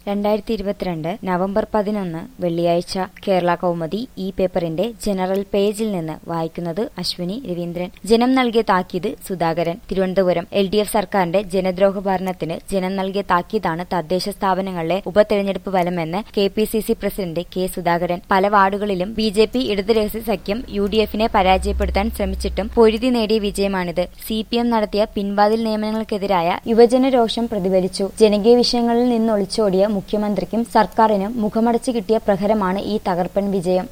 രണ്ടായിരത്തി ഇരുപത്തിരണ്ട് നവംബർ പതിനൊന്ന് വെള്ളിയാഴ്ച കേരള കൗമുദി ഈ പേപ്പറിന്റെ ജനറൽ പേജിൽ നിന്ന് വായിക്കുന്നത് അശ്വിനി രവീന്ദ്രൻ ജനം നൽകിയ താക്കീത് Sudhakaran Thiruvananthapuram L D F സർക്കാരിന്റെ ജനദ്രോഹ ഭരണത്തിന് ജനം നൽകിയ താക്കീതാണ് തദ്ദേശ സ്ഥാപനങ്ങളിലെ ഉപതെരഞ്ഞെടുപ്പ് ഫലമെന്ന് K P C C president K Sudhakaran പല വാർഡുകളിലും ബി ജെ പി ഇടത് രഹസ്യ സഖ്യം യു ഡി എഫിനെ പരാജയപ്പെടുത്താൻ ശ്രമിച്ചിട്ടും പൊരുതി നേടിയ വിജയമാണിത് സി പി എം നടത്തിയ പിൻവാതിൽ നിയമനങ്ങൾക്കെതിരായ യുവജന രോഷം പ്രതിഫലിച്ചു ജനകീയ വിഷയങ്ങളിൽ നിന്നൊളിച്ചോടിയ മുഖ്യമന്ത്രിക്കും സർക്കാരിനും മുഖമടച്ചു കിട്ടിയ പ്രഹരമാണ് ഈ തകർപ്പൻ വിജയം